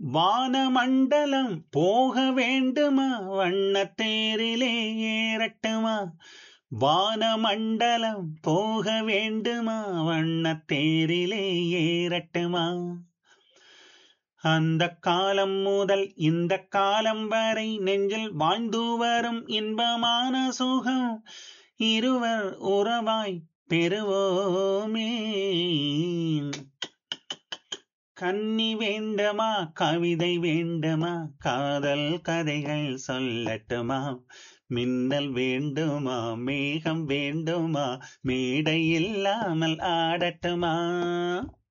வானமண்டலம் போக வேண்டுமா வண்ணத்தேரிலே ஏறட்டுமா வானமண்டலம் போக வேண்டுமா வண்ணத்தேரிலே ஏறட்டுமா அந்த காலம் முதல் இந்த காலம் வரை நெஞ்சில் வாழ்ந்து வரும் இன்பமான சுகம் இருவர் உறவாய் பெறுவோமே கன்னி வேண்டமா கவிதை வேண்டுமா காதல் கதைகள் சொல்லட்டுமா மின்னல் வேண்டுமா மேகம் வேண்டுமா மேடை இல்லாமல் ஆடட்டுமா